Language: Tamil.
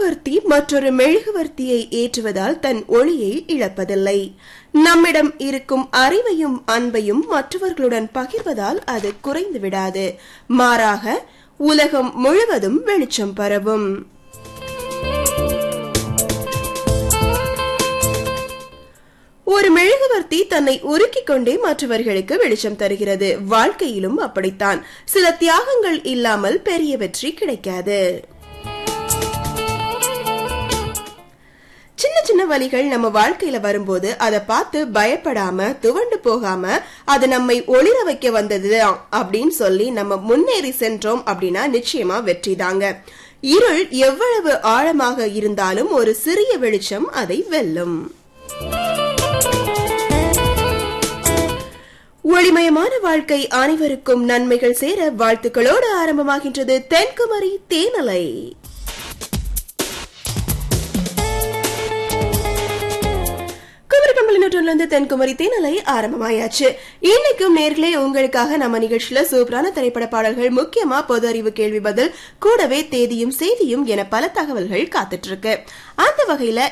மெழுகுவர்த்தி மற்றொரு மெழுகுவர்த்தியை ஏற்றுவதால் தன் ஒளியை இழப்பதில்லை நம்மிடம் இருக்கும் அறிவையும் அன்பையும் மற்றவர்களுடன் பகிர்வதால் அது குறைந்து விடாது மாறாக உலகம் முழுவதும் வெளிச்சம் பரவும் ஒரு மெழுகுவர்த்தி தன்னை உருக்கிக் கொண்டே மற்றவர்களுக்கு வெளிச்சம் தருகிறது வாழ்க்கையிலும் அப்படித்தான் சில தியாகங்கள் இல்லாமல் பெரிய வெற்றி கிடைக்காது சின்ன சின்ன வழிகள் நம்ம வாழ்க்கையில வரும்போது அதை பார்த்து பயப்படாம துவண்டு போகாம அது நம்மை ஒளிர வைக்க வந்தது அப்படின்னு சொல்லி நம்ம முன்னேறி சென்றோம் அப்படின்னா நிச்சயமா வெற்றி தாங்க இருள் எவ்வளவு ஆழமாக இருந்தாலும் ஒரு சிறிய வெளிச்சம் அதை வெல்லும் ஒளிமயமான வாழ்க்கை அனைவருக்கும் நன்மைகள் சேர வாழ்த்துக்களோடு ஆரம்பமாகின்றது தென்குமரி தேனலை இருந்து தென்குமரி தேனலை ஆரம்பமாயாச்சு இன்னைக்கும் நேர்களே உங்களுக்காக நம்ம நிகழ்ச்சியில சூப்பரான திரைப்பட பாடல்கள் முக்கியமா பொது அறிவு கேள்வி பதில் கூடவே தேதியும் செய்தியும் என பல தகவல்கள் காத்துட்டு இருக்கு அந்த வகையில